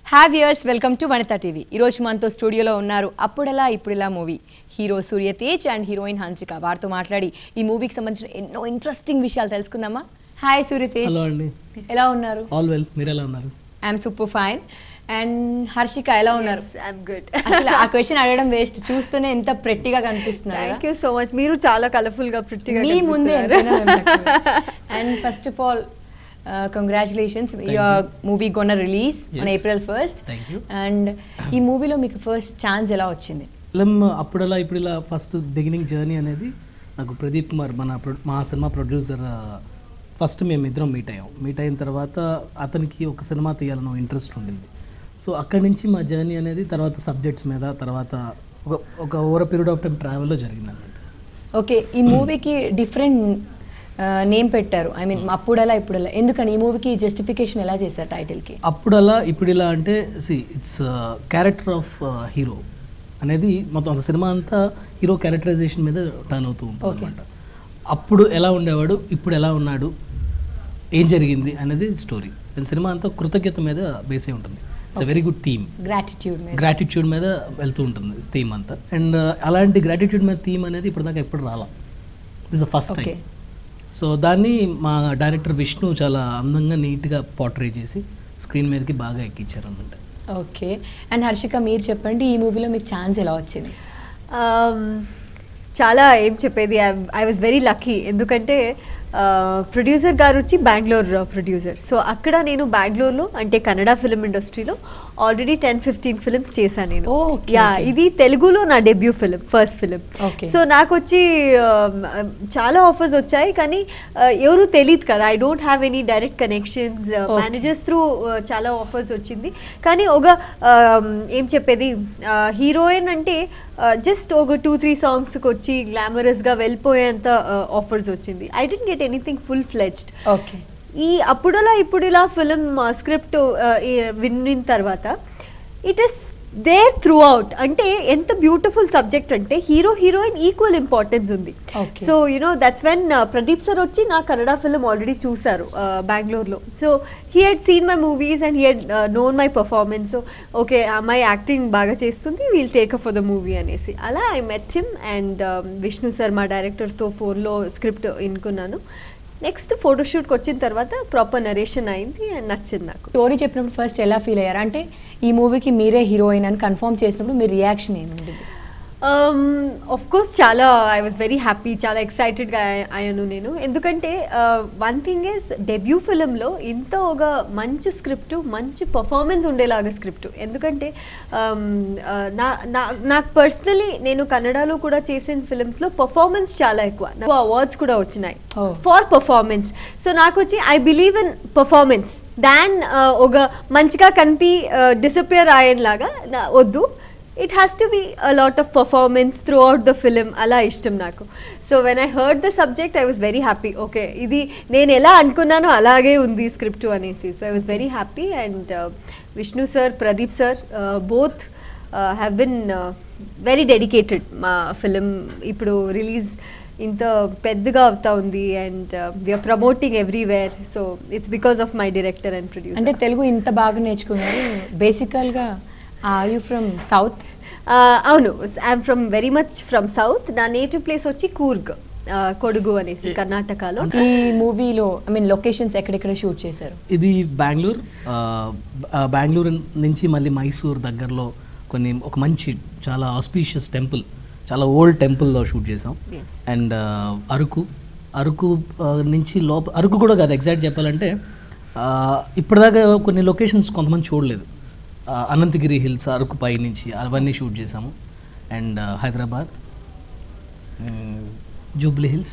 Have years welcome to Vanitha TV ఈరోజు మనతో స్టూడియోలో ఉన్నారు అప్పుడలా ఇప్పుడిలా movie hero Surya Tej and heroine Hansika వారితో మాట్లాడి ఈ మూవీకి సంబంధించిన ఎన్నో ఇంట్రెస్టింగ్ విషయాలు తెలుసుకుందామా హాయ్ సూర్య తేజ్ హలో అండి ఎలా ఉన్నారు ఆల్ వెల్ మీరు ఎలా ఉన్నారు I'm super fine and Harshika ఎలా ఉన్నారు ఐఎమ్ గుడ్ అసలు ఆ క్వశ్చన్ అడగడం వేస్ట్ చూస్తూనే ఎంత ప్రెట్టిగా కనిపిస్తున్నారు థ్యాంక్ యూ సో మచ్ మీరు చాలా కలర్ఫుల్ గా ప్రిట్టిగా మీ ముందే and first of all congratulations your movie gonna release on Yes. April first Thank you. And ఈ మూవీలో మీకు ఫస్ట్ ఛాన్స్ ఎలా వచ్చింది ఫిలిం అప్పుడలా ఇప్పుడు ఇలా ఫస్ట్ బిగినింగ్ జర్నీ అనేది నాకు ప్రదీప్ కుమార్ మన ప్రొ- మా సినిమా ప్రొడ్యూసర్ ఫస్ట్ మేము ఇద్దరం మీట్ అయ్యాం మీట్ అయిన తర్వాత అతనికి ఒక సినిమా తీయాలని ఇంట్రెస్ట్ ఉండింది సో అక్కడి నుంచి మా జర్నీ అనేది తర్వాత సబ్జెక్ట్స్ మీద తర్వాత ఒక ఒక ఓవర్ పీరియడ్ ఆఫ్ టైం ట్రావెల్లో జరిగింది అన్నమాట ఓకే ఈ మూవీకి డిఫరెంట్ నేమ్ పెట్టారు ఐ మీన్ అప్పుడలా ఇప్పుడలా ఎందుకని ఈ మూవీకి జస్టిఫికేషన్ ఎలా చేశారు టైటిల్కి అప్పుడలా ఇప్పుడు ఇలా అంటే see it's character of hero అనేది మొత్తం అంత సినిమా అంతా హీరో క్యారెక్టరైజేషన్ మీద టర్న్ అవుతూ ఉంటుంది Okay. అనమాట అప్పుడు ఎలా ఉండేవాడు ఇప్పుడు ఎలా ఉన్నాడు ఏం జరిగింది అనేది స్టోరీ అండ్ సినిమా అంతా కృతజ్ఞత మీద బేస్ అయి ఉంటుంది it's very good theme gratitude మీద గ్రాటిట్యూడ్ మీద వెళ్తూ ఉంటుంది థీమ్ అంతా అండ్ అలాంటి గ్రాటిట్యూడ్ మీద థీమ్ అనేది ఇప్పటిదాకా ఎప్పుడు రాలా this the first okay time so దాన్ని మా డైరెక్టర్ విష్ణు చాలా అందంగా నీట్గా పోర్ట్రే చేసి స్క్రీన్ మీదకి బాగా ఎక్కించారు అనమాట ఓకే అండ్ హర్షిక మీరు చెప్పండి ఈ మూవీలో మీకు ఛాన్స్ ఎలా వచ్చింది చాలా ఏం చెప్పేది ఐ వాజ్ వెరీ లక్కీ ఎందుకంటే ప్రొడ్యూసర్ గారు వచ్చి బెంగళూరు ప్రొడ్యూసర్ సో అక్కడ నేను బెంగళూరులో అంటే కన్నడ ఫిలిం ఇండస్ట్రీలో ఆల్రెడీ టెన్ ఫిఫ్టీన్ ఫిల్మ్స్ చేశాను నేను Oh, okay, యా okay. ఇది తెలుగులో నా debut film first film Okay. So నాకు వచ్చి um, చాలా ఆఫర్స్ వచ్చాయి కానీ uh, ఎవరు తెలియదు కదా I don't have any direct connections Okay. Managers through చాలా ఆఫర్స్ వచ్చింది కానీ ఒక um, ఏం చెప్పేది హీరోయిన్ అంటే జస్ట్ ఒక టూ త్రీ సాంగ్స్కి వచ్చి గ్లామరస్గా వెళ్ళిపోయేంత ఆఫర్స్ వచ్చింది I didn't get anything full fledged okay ఈ అప్పుడలా ఇప్పుడులా ఫిలిం స్క్రిప్ట్ విన్న తర్వాత it is there throughout అంటే ఎంత బ్యూటిఫుల్ సబ్జెక్ట్ అంటే హీరో హీరోయిన్ ఈక్వల్ ఇంపార్టెన్స్ ఉంది Okay. So you know that's when Pradeep sir వచ్చి నా కన్నడ ఫిలిం ఆల్రెడీ చూసారు బెంగళూరులో so he had seen my movies and he had known my performance okay అమ్మాయి acting బాగా చేస్తుంది we'll take for the movie అనేసి అలా I met him and Vishnu sir మా డైరెక్టర్తో ఫోన్లో స్క్రిప్ట్ వినుకున్నాను నెక్స్ట్ ఫోటోషూట్కి వచ్చిన తర్వాత ప్రాపర్ నరేషన్ అయింది అండ్ నచ్చింది నాకు స్టోరీ చెప్పినప్పుడు ఫస్ట్ ఎలా ఫీల్ అయ్యారు అంటే ఈ మూవీకి మీరే హీరోయిన్ అని కన్ఫర్మ్ చేసినప్పుడు మీ రియాక్షన్ ఏముంది ఆఫ్ కోర్స్ చాలా ఐ వాజ్ వెరీ హ్యాపీ చాలా ఎక్సైటెడ్గా అయ్యాను నేను ఎందుకంటే వన్ థింగ్ ఇస్ డెబ్యూ ఫిలింలో ఇంత ఒక మంచి స్క్రిప్ట్ మంచి పర్ఫార్మెన్స్ ఉండేలాగా స్క్రిప్ట్ ఎందుకంటే um, uh, నా నా- నాకు పర్సనలీ నేను కన్నడలో కూడా చేసిన ఫిలిమ్స్లో పర్ఫార్మెన్స్ చాలా ఎక్కువ నాకు అవార్డ్స్ కూడా వచ్చినాయి Oh. ఫార్ పర్ఫార్మెన్స్ సో నాకు వచ్చి I believe in performance than ఒక మంచిగా కనిపి డిసపియర్ అయ్యేలాగా నా- వద్దు it has to be a lot of performance throughout the film అలా ఇష్టం నాకు so when I heard the subject I was very happy okay ఇది నేను ఎలా అనుకున్నానో అలాగే ఉంది స్క్రిప్ట్ అనేసి so I was very happy and Vishnu sir Pradeep sir both have been very dedicated మా ఫిలిం ఇప్పుడు రిలీజ్ ఇంత పెద్దగా అవుతా ఉంది and we're promoting everywhere so it's because of my director and producer అంటే తెలుగు ఇంత బాగా నేర్చుకున్నారు బేసికల్గా ఆర్ యూ ఫ్రమ్ సౌత్ అవును I'm from very much from south నా నేటివ్ ప్లేస్ వచ్చి కూర్గ్ uh, కొడుగు అనేసి కర్ణాటకలో ఈ మూవీలో ఐ మీన్ లొకేషన్స్ ఎక్కడెక్కడ షూట్ చేశారు ఇది బెంగళూరు ఆ, ఆ, బెంగళూరు నుంచి మళ్ళీ మైసూర్ దగ్గరలో కొన్ని ఒక మంచి చాలా ఆస్పీషియస్ టెంపుల్ చాలా ఓల్డ్ టెంపుల్లో షూట్ చేసాం Yes. అండ్ అరకు అరకు ఆ, నుంచి లోప అరకు కూడా కాదు ఎగ్జాక్ట్ చెప్పాలంటే ఆ, ఇప్పటిదాకా కొన్ని లొకేషన్స్ కొంతమంది చూడలేదు ఆ, అనంతగిరి హిల్స్ అరకు పై నుంచి అవన్నీ షూట్ చేసాము అండ్ హైదరాబాద్ జూబ్లీ హిల్స్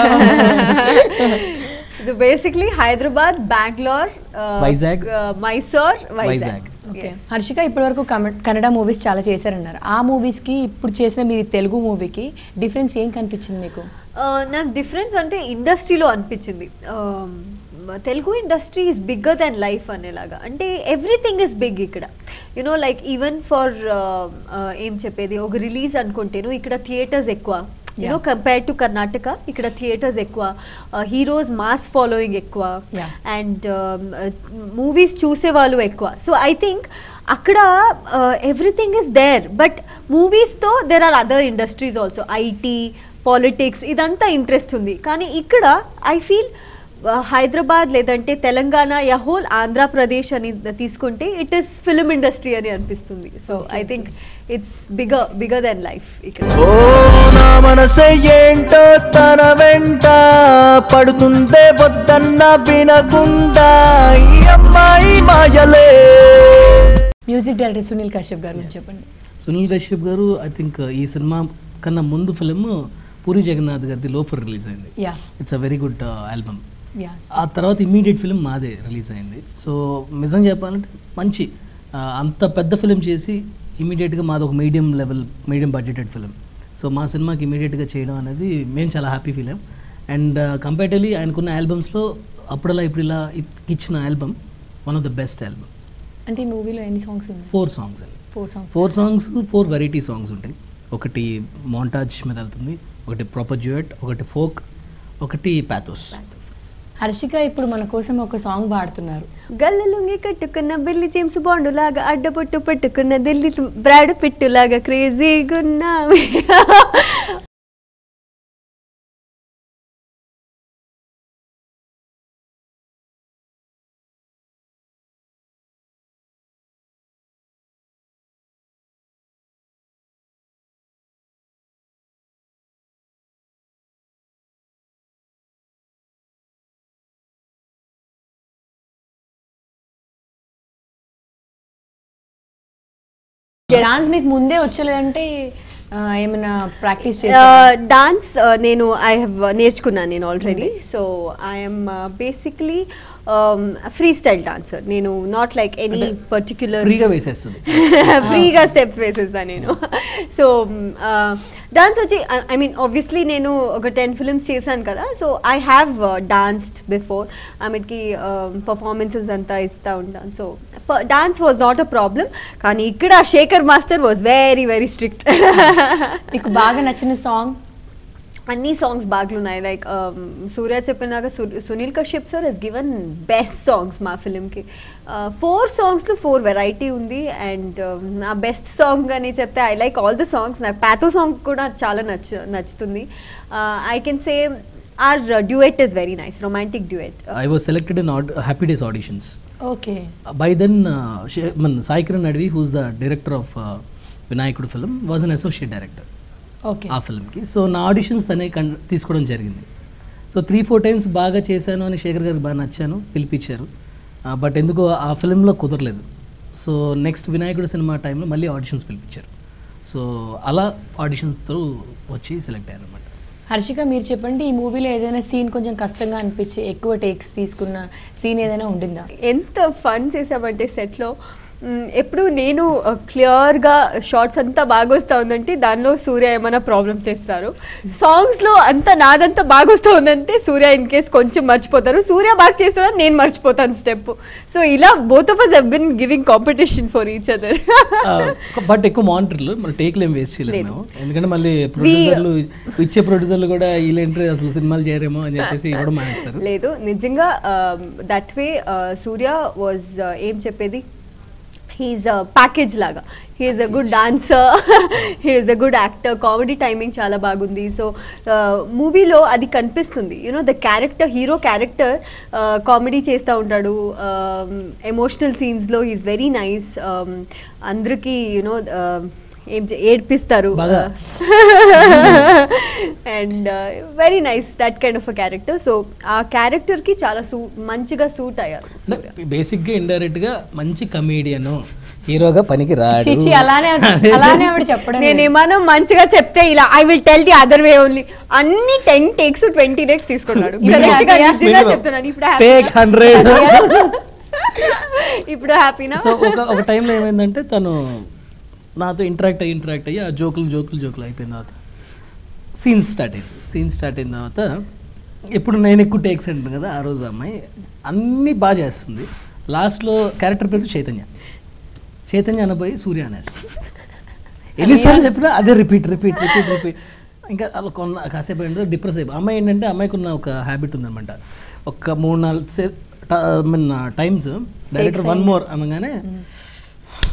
ఇది బేసిక్లీ హైదరాబాద్ బెంగళూర్ వైజాగ్. మైసూర్ వైజాగ్ వైజాగ్. ఓకే హర్షిక ఇప్పటివరకు కమ- కన్నడ మూవీస్ చాలా చేశారన్నారు ఆ మూవీస్కి ఇప్పుడు చేసిన మీ తెలుగు మూవీకి డిఫరెన్స్ ఏం కనిపించింది మీకు నాకు డిఫరెన్స్ అంటే ఇండస్ట్రీలో అనిపించింది Um, Telugu industry is bigger than life అనేలాగా అంటే ఎవ్రీథింగ్ ఇస్ బిగ్ ఇక్కడ యునో లైక్ ఈవెన్ ఫర్ ఏం చెప్పేది ఒక రిలీజ్ అనుకుంటేను ఇక్కడ థియేటర్స్ ఎక్కువ యూనో కంపేర్ టు కర్ణాటక ఇక్కడ థియేటర్స్ ఎక్కువ హీరోస్ మాస్ ఫాలోయింగ్ ఎక్కువ Yeah. అండ్ మూవీస్ చూసే వాళ్ళు ఎక్కువ సో ఐ థింక్ అక్కడ ఎవ్రీథింగ్ ఇస్ దేర్ బట్ మూవీస్తో there are other industries also IT politics ఇదంతా ఇంట్రెస్ట్ ఉంది కానీ ఇక్కడ ఐ ఫీల్ హైదరాబాద్ లేదంటే తెలంగాణ యా హోల్ ఆంధ్రప్రదేశ్ అని తీసుకుంటే ఇట్ ఇస్ ఫిల్మ్ ఇండస్ట్రీ అని అనిపిస్తుంది so I think it's bigger bigger than life ఇక్కడ ఓ నా మనసే ఏంటో తన వెంట పడుతుందే వద్దన్న వినకుండా ఈ అమ్మాయి మాయలే మ్యూజిక్ డైరెక్టర్ సునీల్ కశ్యప్ గారు గురించి చెప్పండి సునీల్ కశ్యప్ గారు ఐ థింక్ ఈ సినిమా కన్నా ముందు ఫిలిం పూరి జగన్నాథ్ గారిది లోఫర్ రిలీజ్ అయింది yeah it's a very good album yeah ఆ తర్వాత ఇమీడియట్ ఫిలిం మాదే రిలీజ్ అయింది సో నిజం చెప్పాలంటే మంచి ఆ, అంత పెద్ద ఫిలిం చేసి ఇమీడియట్గా మాది ఒక medium level medium budgeted film so మా సినిమాకి ఇమీడియట్గా చేయడం అనేది మేము చాలా హ్యాపీ ఫీల్ అయ్యాం అండ్ కంపేటివ్లీ ఆయనకున్న ఆల్బమ్స్లో అప్పుడలా ఇప్పుడు ఇలా ఇచ్చిన album one of the best album అంటే ఈ మూవీలో ఎన్ని సాంగ్స్ ఉన్నాయి ఫోర్ సాంగ్స్ అండి four songs four songs four variety songs ఉంటాయి ఒకటి మోంటాజ్ మీద వెళ్తుంది ఒకటి ప్రాపర్ జ్యూయట్ ఒకటి ఫోక్ ఒకటి ప్యాథోస్ హర్షిక ఇప్పుడు మన కోసం ఒక సాంగ్ పాడుతున్నారు గల్లలుంగి కట్టుకున్న బిల్లి జేమ్స్ బాండు లాగా అడ్డబొట్టు పట్టుకున్న దిల్లి బ్రాడ్ పిట్టు లాగా క్రేజీగున్నా డాన్స్ మీకు ముందే వచ్చలేదంటే ఆ, ఏమైనా ప్రాక్టీస్ చేశారా డాన్స్ నేను ఐ హ్యావ్ నేర్చుకున్నాను నేను already so I'm basically free style dancer నేను నాట్ లైక్ ఎనీ పర్టిక్యులర్ ఫ్రీగా వేసేస్తుంది ఫ్రీగా స్టెప్స్ వేసేస్తాను నేను సో డాన్స్ వచ్చి ఐ మీన్ ఆబ్వియస్లీ నేను ఒక టెన్ ఫిల్మ్స్ చేశాను కదా so I have danced before ఆమెకి పర్ఫార్మెన్సెస్ అంతా ఇస్తూ ఉంటాను so dance was not a problem కానీ ఇక్కడ Shekhar master was very very strict మీకు బాగా నచ్చిన సాంగ్ అన్ని సాంగ్స్ బాగున్నాయి లైక్ సూర్య చెప్పినాక సు- Sunil Kashyap sir he's given best songs మా ఫిలింకి ఫోర్ సాంగ్స్లో ఫోర్ వెరైటీ ఉంది అండ్ నా బెస్ట్ సాంగ్ అని చెప్తే I like all the songs నాకు ప్యాథో సాంగ్ కూడా చాలా నచ్చ నచ్చుతుంది I can say our duet is very nice romantic duet I was selected in Happy Days auditions okay by then మన Sai Kiran Adavi who's the director of Vinayakudu film was an associate director okay ఆ ఫిల్మ్కి so నా auditions తనే కన్ తీసుకోవడం జరిగింది సో త్రీ ఫోర్ టైమ్స్ బాగా చేశాను అని శేఖర్ గారికి బాగా నచ్చాను పిలిపించారు బట్ ఎందుకో ఆ ఫిల్మ్లో కుదరలేదు సో నెక్స్ట్ వినాయకుడు సినిమా టైంలో మళ్ళీ ఆడిషన్స్ పిలిపించారు సో అలా ఆడిషన్స్తో వచ్చి సెలెక్ట్ అయ్యాను అనమాట హర్షిక మీరు చెప్పండి ఈ మూవీలో ఏదైనా సీన్ కొంచెం కష్టంగా అనిపించి ఎక్కువ టేక్స్ తీసుకున్న సీన్ ఏదైనా ఉండిందా ఎంత ఫన్ చేసామంటే సెట్లో ఎప్పుడు నేను క్లియర్గా షార్ట్స్ అంతా బాగా వస్తూ ఉందంటే దానిలో సూర్య ఏమైనా ప్రాబ్లం చేస్తారు సాంగ్స్లో అంతా నాదంతా బాగా వస్తూ ఉందంటే సూర్య ఇన్ కేస్ కొంచెం మర్చిపోతారు సూర్య బాగా చేస్తున్నారు నేను మర్చిపోతాను స్టెప్ సో ఇలా both of us have been giving competition for each other but ఎక్కువ మానిటర్లు మళ్ళీ టేక్లు ఏం వేస్ట్ చేయలేదు మేము ఎందుకంటే మళ్ళీ ప్రొడ్యూసర్లు ఇచ్చే ప్రొడ్యూసర్లు కూడా వీళ్ళేంటి అసలు సినిమాలు చేయరేమో అని చెప్పేసి ఇవ్వడం మానేస్తారు లేదు నిజంగా దట్ వే సూర్య వాజ్ ఏం చెప్పేది హీఈస్ ప్యాకేజ్ లాగా he's a good dancer he's a good actor comedy timing చాలా బాగుంది సో మూవీలో అది కనిపిస్తుంది you know the character hero character comedy చేస్తూ ఉంటాడు ఎమోషనల్ సీన్స్లో హీస్ వెరీ నైస్ అందరికీ యూనో ఏం చే- ఏడ్పిస్తారు బాగా. And very nice that kind of a character so ఆ క్యారెక్టర్కి చాలా సూ మంచిగా సూట్ అయ్యారు బేసిక్గా ఇండైరెక్ట్గా మంచి కమేడియన్ హీరోగా పనికి రాడు చిచి అలానే అలానే ఆవిడ చెప్పడం లేదు. నేనేమన్నా మంచిగా చెప్తే ఇలా I will tell the other way only అన్ని టెన్ టేక్స్ ట్వంటీ డేక్స్ తీసుకున్నాడు ఇప్పుడు Correct గా happy-ఆ? నిజంగా చెప్తున్నాను ఇప్పుడు టేక్ happy-నా? హండ్రెడ్ ఇప్పుడు హ్యాపీనా సో ఒక ఒక టైంలో ఏమైందంటే తను నాతో ఇంటరాక్ట్ అయ్యి ఇంటరాక్ట్ అయ్యి ఆ జోకులు జోకులు జోకులు అయిపోయిన తర్వాత సీన్స్ స్టార్ట్ అయింది సీన్స్ స్టార్ట్ అయిన తర్వాత ఇప్పుడు నేను ఎక్కువ టేక్స్ అంటాను కదా ఆ రోజు అమ్మాయి అన్నీ బాగా చేస్తుంది లాస్ట్లో క్యారెక్టర్ పేరు చైతన్య చైతన్య అనబోయి సూర్య అనేస్తుంది ఎన్నిసార్లు చెప్పినా అదే రిపీట్ రిపీట్ రిపీట్ రిపీట్ ఇంకా అలా కొన్న కాసేపు ఏంటో డిప్రెస్ అయిపోయి అమ్మాయి ఏంటంటే అమ్మాయికి ఉన్న ఒక హ్యాబిట్ ఉందన్నమాట ఒక మూడు నాలుగు say mean times director one more అనగానే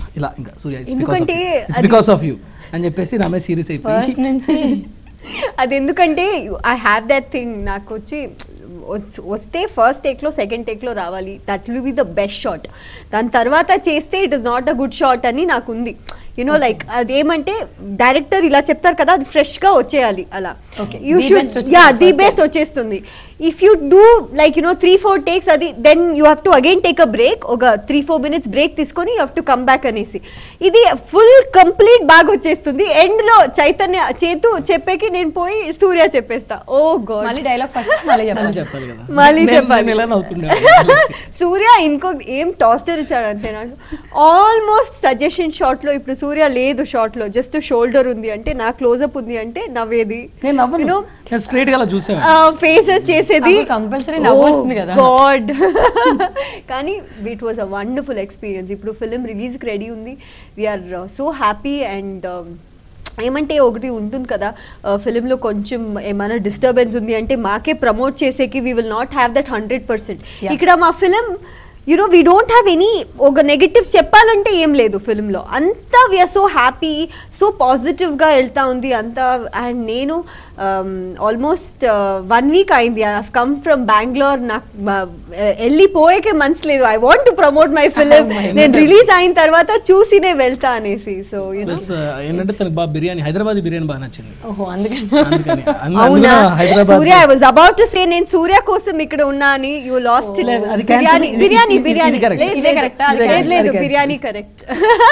ఇలా ఇంకా సూర్య ఎందుకంటే ఇట్స్ అది- బికాస్ ఆఫ్ యూ అని చెప్పేసి నా మీద సీరియస్ అయిపోయి ఫస్ట్ నుంచి అది ఎందుకంటే ఐ హ్యావ్ దట్ థింగ్ నాకు వచ్చి వచ్- వస్తే ఫస్ట్ టేక్లో సెకండ్ టేక్లో రావాలి that will be the best shot దాని తర్వాత చేస్తే it is not a good shot అని నాకు ఉంది యునో లైక్ అదేమంటే డైరెక్టర్ ఇలా చెప్తారు కదా అది ఫ్రెష్గా వచ్చేయాలి అలా Okay. You The should best వచ్చేస్తుంది యా ది first బెస్ట్ వచ్చేస్తుంది if you do like you know three four takes అది then you have to again take a break ఒక త్రీ ఫోర్ మినిట్స్ బ్రేక్ తీసుకొని you have to come back అనేసి ఇది full complete బాగా వచ్చేస్తుంది end లో చైతన్య చేతు చెప్పేకి నేను పోయి సూర్య చెప్పేస్తా ఓ గాడ్ మళ్ళీ డైలాగ్ ఫస్ట్ మళ్ళీ మళ్ళీ చెప్పాలి చెప్పాలి కదా మళ్ళీ నేను- చెప్పాలి. నేను ఎలా నవ్వుతుండే సూర్య ఇంకో ఏం టార్చర్ ఇచ్చాడు అంతే నాకు ఆల్మోస్ట్ సజెషన్ షాట్ లో ఇప్పుడు సూర్య లేదు షాట్ లో జస్ట్ షోల్డర్ ఉంది అంటే నా క్లోజప్ ఉంది అంటే నవ్వేది నేను నవ్వను You know, నేను స్ట్రైట్ గా అలా చూసాను ఫేసెస్ చేసేది అప్పుడు compulsory నవ్వు వస్తుంది కదా. గాడ్ కానీ it was a wonderful experience ఇప్పుడు ఫిలిం రిలీజ్కి రెడీ ఉంది వీఆర్ సో హ్యాపీ అండ్ ఏమంటే ఒకటి ఉంటుంది కదా ఫిలింలో కొంచెం ఏమైనా డిస్టర్బెన్స్ ఉంది అంటే మాకే ప్రమోట్ చేసేకి we will not have that hundred percent Yeah. ఇక్కడ మా ఫిలిం you know we don't have any ఒక నెగటివ్ చెప్పాలంటే ఏం లేదు ఫిలింలో అంతా వీఆర్ సో హ్యాపీ సో పాజిటివ్గా వెళ్తా ఉంది అంతా అండ్ నేను ఆల్మోస్ట్ వన్ వీక్ అయింది ఐ కమ్ ఫ్రమ్ బెంగళూరు నాకు మ- వెళ్ళిపోయేకే మనసు లేదు I want to promote my film నేను రిలీజ్ అయిన తర్వాత చూసినే వెళ్తా అనేసి సో యూనో ప్లస్ ఏంటంటే తనకు బాగా బిర్యానీ హైదరాబాద్ బిర్యానీ బాగా నచ్చింది ఓహో అందుకని అందుకని అందు- అవునా అందులో Hyderabad Surya I was about to say నేను సూర్య కోసం ఇక్కడ ఉన్నా అని యూ లాస్ట్ లేదు, అది cancel. బిర్యానీ ఇది- బిర్యానీ ఇది- ఇది బిర్యానీ correct. లేదు, ఇదే లేదు. correct ఆ? అది లేదు correct. లేదు అది cancel. బిర్యానీ కరెక్ట్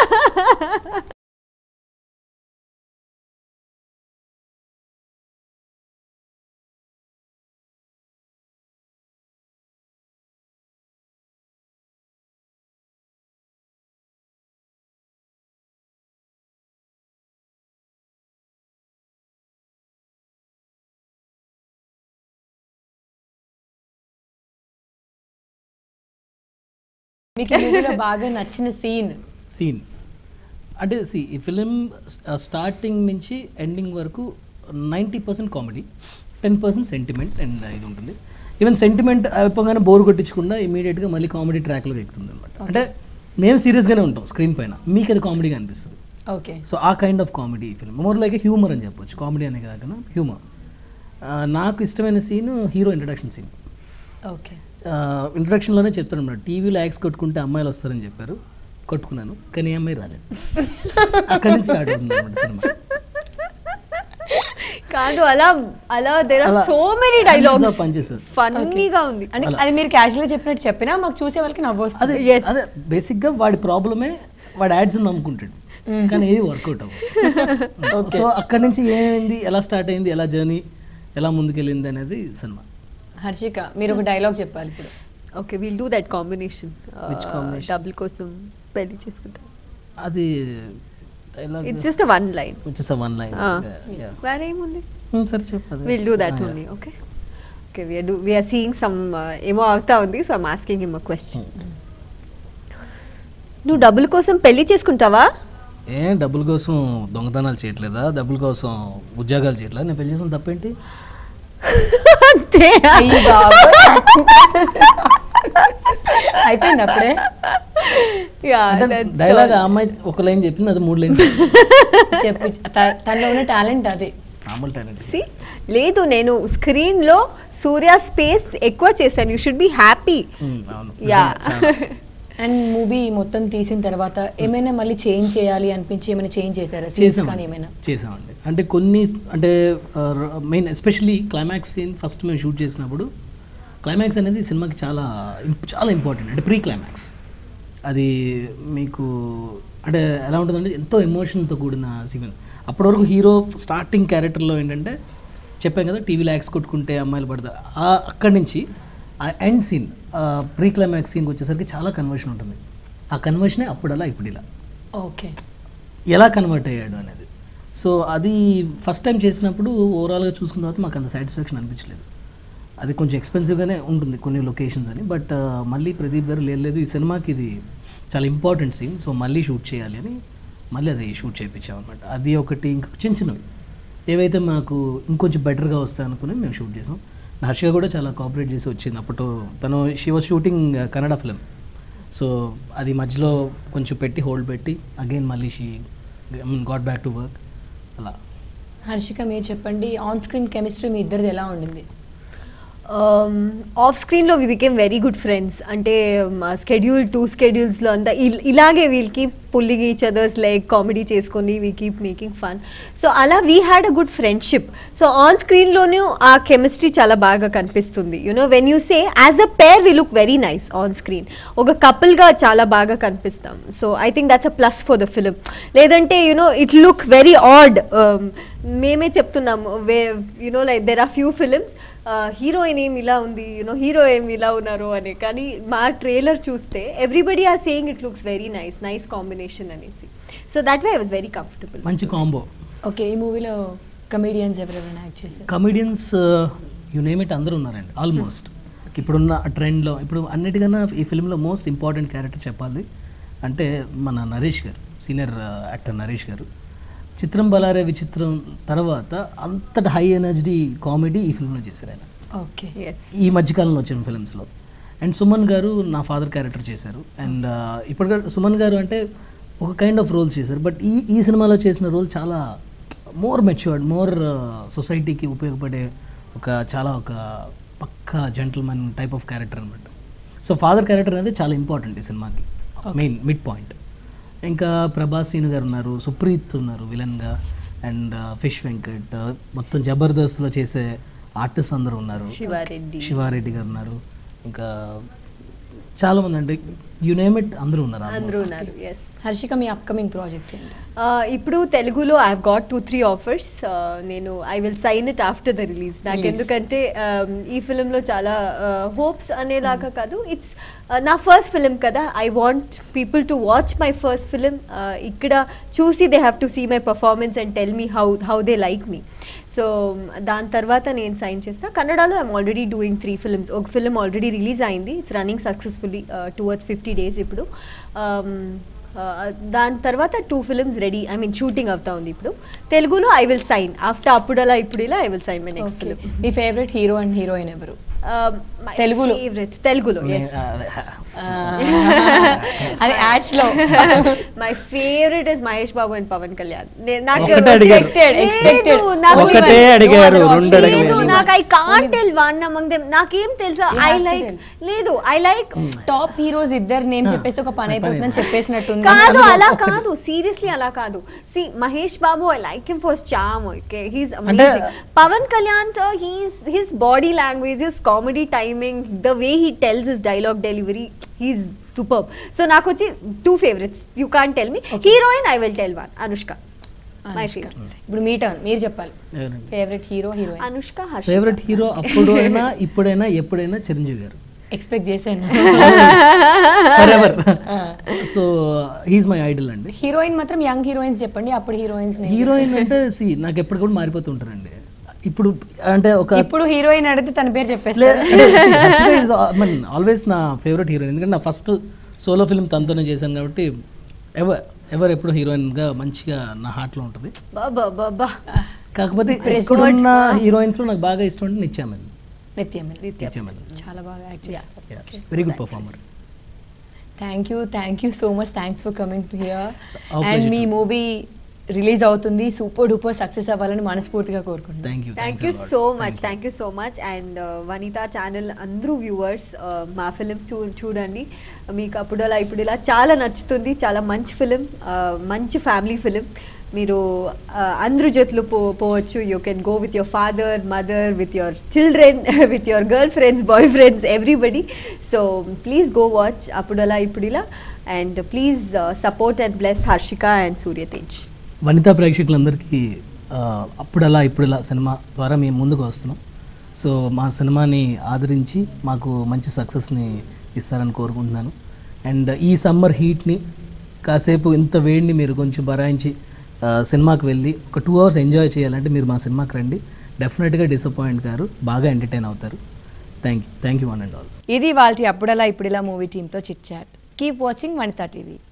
మీకు ఈ మూవీలో బాగా నచ్చిన సీన్ సీన్ అంటే సి ఈ ఫిలిం స్టార్టింగ్ నుంచి ఎండింగ్ వరకు ninety percent comedy ten percent sentiment and ఇది ఉంటుంది ఈవెన్ సెంటిమెంట్ అయిపోగానే బోర్ కొట్టించకుండా ఇమీడియట్గా మళ్ళీ కామెడీ ట్రాక్లోకి ఎక్కుతుంది అనమాట అంటే మేము సీరియస్గానే ఉంటాం స్క్రీన్ పైన మీకు అది కామెడీగా అనిపిస్తుంది ఓకే సో ఆ kind of comedy film more like humour అని చెప్పొచ్చు కామెడీ అనే కాకుండా హ్యూమర్ నాకు ఇష్టమైన scene hero introduction scene okay ఇంట్రడక్షన్లోనే చెప్తాను అన్నమాట టీవీలో యాక్స్ కొట్టుకుంటే అమ్మాయిలు వస్తారని చెప్పారు కొట్టుకున్నాను కానీ ఏ అమ్మాయి రాలేదు అక్కడి నుంచి స్టార్ట్ అవుతుంది అనమాట సినిమా కాదు అలా అలా దేర్ ఆర్ అలా so many hundreds dialogues of punches. ఫన్నీగా ఉంది అంటే అది మీరు క్యాజువల్గా చెప్పినట్టు చెప్పినా మాకు చూసే వాళ్ళకి నవ్వు వస్తుంది అదే అదే బేసిక్గా వాడి ప్రాబ్లమే వాడి యాడ్స్ నమ్ముకుంటాడు కానీ ఏవి వర్కౌట్ అవ్వదు సో అక్కడి నుంచి ఏమైంది ఎలా స్టార్ట్ అయింది ఎలా జర్నీ ఎలా ముందుకెళ్ళింది అనేది సినిమా హర్షిక మీరు ఒక డైలాగ్ చెప్పాలి ఇప్పుడు okay will do that combination Which combination? Double కోసం పెళ్లి చేసుకుంటాం అది dialogue it's just one line వచ్చేసా వన్ లైన్ వేరేముంది సరే చెప్పదు will do that only okay okay we're do we're seeing some ఏమో అవుతా ఉంది so I'm asking him a question నువ్వు డబ్బుల కోసం పెళ్లి చేసుకుంటావా ఏ డబ్బుల కోసం దొంగతనాలు చేయట్లేదా డబ్బుల కోసం ఉద్యోగాలు చేయట్లేదా నేను పెళ్లి చేసిన తప్పేంటి అంతే అయ్యి బాబోయ్. అయిపోయింది అప్పుడే అంటే డైలాగ్ ఆ అమ్మాయి ఒక లైన్ చెప్పింది అది మూడు లైన్ చెప్పి త- తనలో ఉన్న టాలెంట్ అది మామూలు టాలెంట్ See? లేదు నేను స్క్రీన్ లో సూర్య స్పేస్ ఎక్కువ చేశాను యూ షుడ్ బి హ్యాపీ అవును యా చాలా. అండ్ మూవీ మొత్తం తీసిన తర్వాత ఏమైనా మళ్ళీ చేంజ్ చేయాలి అనిపించి ఏమైనా చేంజ్ చేశారా సీన్స్ చేసామండి. కానీ ఏమైనా చేసామండి అంటే కొన్ని అంటే main especially climax scene first మేము షూట్ చేసినప్పుడు క్లైమాక్స్ అనేది సినిమాకి చాలా ఇంప్- చాలా ఇంపార్టెంట్ అంటే ప్రీ క్లైమాక్స్ అది మీకు అంటే ఎలా ఉంటుందంటే ఎంతో ఎమోషన్తో కూడిన సీన్ అప్పటి వరకు హీరో స్టార్టింగ్ క్యారెక్టర్లో ఏంటంటే చెప్పాం కదా టీవీలో యాక్స్ కొట్టుకుంటే అమ్మాయిలు పడతారు ఆ అక్కడి నుంచి ఆ ఎండ్ సీన్ ప్రీ క్లైమాక్స్ సీన్కి వచ్చేసరికి చాలా కన్వర్షన్ ఉంటుంది ఆ కన్వర్షనే అప్పుడలా ఇప్పుడు ఇలా ఓకే ఎలా కన్వర్ట్ అయ్యాడు అనేది సో అది ఫస్ట్ టైం చేసినప్పుడు ఓవరాల్గా చూసుకున్న తర్వాత మాకు అంత సాటిస్ఫాక్షన్ అనిపించలేదు అది కొంచెం ఎక్స్పెన్సివ్గానే ఉంటుంది కొన్ని లొకేషన్స్ అని బట్ మళ్ళీ ప్రదీప్ గారు లేదు లేదు ఈ సినిమాకి ఇది చాలా ఇంపార్టెంట్ సీన్ సో మళ్ళీ షూట్ చేయాలి అని మళ్ళీ అది షూట్ చేయించామన్నమాట అది ఒకటి ఇంకా చిన్న చిన్నవి ఏవైతే మాకు ఇంకొంచెం బెటర్గా వస్తాయి అనుకుని మేము షూట్ చేసాం హర్షిక కూడా చాలా కోఆపరేట్ చేసి వచ్చింది అప్పుడు తను she was shooting Kannada film so అది మధ్యలో కొంచెం పెట్టి హోల్డ్ పెట్టి అగైన్ మళ్ళీ she got back to work అలా హర్షిక మీరు చెప్పండి ఆన్ స్క్రీన్ కెమిస్ట్రీ మీ ఇద్దరిది ఎలా ఉండింది ఆఫ్ స్క్రీన్లో we became very good friends అంటే స్కెడ్యూల్ టూ స్కెడ్యూల్స్లో అంతా ఇల్- ఇలాగే we'll keep pulling each others like comedy చేసుకొని we keep making fun so అలా we had a good friendship so on స్క్రీన్లోనూ ఆ కెమిస్ట్రీ చాలా బాగా కనిపిస్తుంది you know when you say as a pair we look very nice on screen ఒక కపుల్గా చాలా బాగా కనిపిస్తాం so I think that's a plus for the film లేదంటే you know it look very odd మేమే చెప్తున్నాము way you know like there are few films heroine ఏం ఇలా ఉంది యూనో హీరో ఏం ఇలా ఉన్నారు అని కానీ మా ట్రైలర్ చూస్తే everybody are saying it looks very nice nice combination అనేసి so that way I was very comfortable మంచి కాంబో ఓకే ఈ మూవీలో కమీడియన్స్ ఎవరెవరైనా యాక్ట్ చేశారు కమెడియన్స్ యు నేమ్ ఇట్ అందరూ ఉన్నారండి ఆల్మోస్ట్ ఇప్పుడున్న ట్రెండ్లో ఇప్పుడు అన్నిటికన్నా ఈ ఫిల్మ్లో మోస్ట్ ఇంపార్టెంట్ క్యారెక్టర్ చెప్పాలి అంటే మన నరేష్ గారు సీనియర్ యాక్టర్ నరేష్ గారు చిత్రం బలారే విచిత్రం తర్వాత అంతటి హై ఎనర్జీ కామెడీ ఈ ఫిల్మ్లో చేశారు ఆయన ఓకే ఎస్ ఈ మధ్యకాలంలో వచ్చిన ఫిల్మ్స్లో అండ్ సుమన్ గారు నా ఫాదర్ క్యారెక్టర్ చేశారు అండ్ ఇప్పుడు సుమన్ గారు అంటే ఒక కైండ్ ఆఫ్ రోల్స్ చేశారు బట్ ఈ ఈ సినిమాలో చేసిన రోల్ చాలా మోర్ మెచ్యూర్డ్ మోర్ సొసైటీకి ఉపయోగపడే ఒక చాలా ఒక పక్కా జెంటల్మెన్ టైప్ ఆఫ్ క్యారెక్టర్ అనమాట సో ఫాదర్ క్యారెక్టర్ అనేది చాలా ఇంపార్టెంట్ ఈ సినిమాకి మెయిన్ మిడ్ పాయింట్ ఇంకా ప్రభాస్ సీను గారు ఉన్నారు సుప్రీత్ ఉన్నారు విలన్గా అండ్ ఫిష్ వెంకట్ మొత్తం జబర్దస్త్లో చేసే ఆర్టిస్ట్ అందరూ ఉన్నారు శివారెడ్డి శివారెడ్డి గారు ఉన్నారు ఇంకా చాలా మంది అంటే యు నేమ్ ఇట్ అందరూ ఉన్నారు అందరూ almost. ఉన్నారు ఎస్ హర్షిక మీ అప్కమింగ్ ప్రాజెక్ట్స్ ఏంటి ఇప్పుడు తెలుగులో I got two three offers నేను I will sign it after the release నాకు Release. ఎందుకంటే um, ఈ ఫిలింలో చాలా హోప్స్ అనేలాగా కాదు ఇట్స్ నా ఫస్ట్ ఫిలిం కదా I want people to watch my first film ఇక్కడ చూసి they have to see my performance and tell me how how they like me so దాని తర్వాత నేను సైన్ చేస్తా కన్నడలో I'm already doing three films ఒక film already release అయింది it's running successfully towards fifty days ఇప్పుడు Um, uh, దాని తర్వాత two films ready I mean shooting అవుతా ఉంది ఇప్పుడు తెలుగులో ఐ విల్ సైన్ ఆఫ్టర్ అప్పుడలా ఇప్పుడు ఇలా I will sign my next okay film మీ ఫేవరెట్ హీరో అండ్ హీరోయిన్ ఎవరు తెలుగులో? ఫేవరెట్ తెలుగులో నే- yes. ఆ, అది యాడ్స్ లో my favourite is Mahesh Babu and Pavan Kalyan నే- నాకు ఒకటే అడిగారు. Expected, expected. లేదు, నాకు ఒకటే లేదు, అడిగారు, No other రెండు option. అడగలేదు. లేదు, నాకు I can't tell one among them నాకేం తెలుసా You I have to like tell. లేదు ఐ లైక్ టాప్ హీరోస్ ఇద్దరు నేమ్ చెప్పేసి ఒక పని అయిపోతుందని చెప్పేసినట్టుంది కాదు అందులో అలా ఒకటి. కాదు సీరియస్లీ అలా కాదు see Mahesh Babu I like him for charm okay he's అంటే- amazing Pavan Kalyan sir he's his body language his comedy timing the way he tells his dialogue delivery he's super so నాకు వచ్చి two favourites you can tell me heroine I will tell one Anushka my Anushka. Favourite ఇప్పుడు మీ turn మీరు చెప్పాలి ఎవరండి? Favourite hero heroine Anushka Harsha favourite hero అప్పుడు అయినా ఇప్పుడైనా ఎప్పుడైనా చిరంజీవి గారు ఎక్స్పెక్ట్ చేశాను for ever so he's my idol అండి హీరోయిన్ మాత్రం యంగ్ హీరోయిన్స్ చెప్పండి అప్పుడు హీరోయిన్స్ హీరోయిన్ అంటే సి నాకు ఎప్పుడు కూడా మారిపోతూ ఉంటారండి ఇప్పుడు అంటే ఒక ఇప్పుడు హీరోయిన్ అడిగితే తన పేరు చెప్పేస్తారు ఆల్వేస్ నా ఫేవరెట్ హీరోయిన్ ఎందుకంటే నా ఫస్ట్ సోలో ఫిల్మ్ తనతోనే చేశాను కాబట్టి ఎవర్ ఎవర్ ఎప్పుడు హీరోయిన్గా మంచిగా నా హార్ట్లో ఉంటుంది బాబా బాబా కాకపోతే ఇప్పుడున్న హీరోయిన్స్లో నాకు బాగా ఇష్టం అంటే నిత్యామన్ నిత్యం నిత్యామన్ చాలా బాగా యాక్ట్ చేస్తారు very good performer thank you thank you so much thanks for coming to here our and pleasure మీ too. మూవీ రిలీజ్ అవుతుంది సూపర్ డూపర్ సక్సెస్ అవ్వాలని మనస్ఫూర్తిగా కోరుకుంటున్నాను thank you thank you so much thank you so much and Vanitha channel అందరూ viewers మా film చూ చూడండి మీకు అప్పుడు అలా ఇప్పుడు ఇలా చాలా నచ్చుతుంది చాలా మంచి ఫిలిం మంచి ఫ్యామిలీ ఫిలిం మీరు uh, అందరూ జట్లు పో పోవచ్చు you can go with your father mother with your children with your girl friends boy friends everybody so please go watch అప్పుడు అలా ఇప్పుడు ఇలా and please support and bless Harshika and Suryatej Vanitha ప్రేక్షకులందరికీ ఆ, అప్పుడలా ఇప్పుడలా సినిమా ద్వారా మేము ముందుకు వస్తున్నాం సో మా సినిమాని ఆదరించి మాకు మంచి సక్సెస్ని ఇస్తారని కోరుకుంటున్నాను అండ్ ఈ సమ్మర్ హీట్ని కాసేపు ఇంత వేడిని మీరు కొంచెం బరాయించి ఆ, సినిమాకి వెళ్ళి ఒక టూ అవర్స్ ఎంజాయ్ చేయాలంటే మీరు మా సినిమాకి రండి డెఫినెట్గా డిసప్పాయింట్ గారు బాగా ఎంటర్టైన్ అవుతారు thank you thank you one and all ఇది వాళ్ళ అప్పుడలా ఇప్పుడిలా మూవీ టీంతో chit chat keep watching Vanitha TV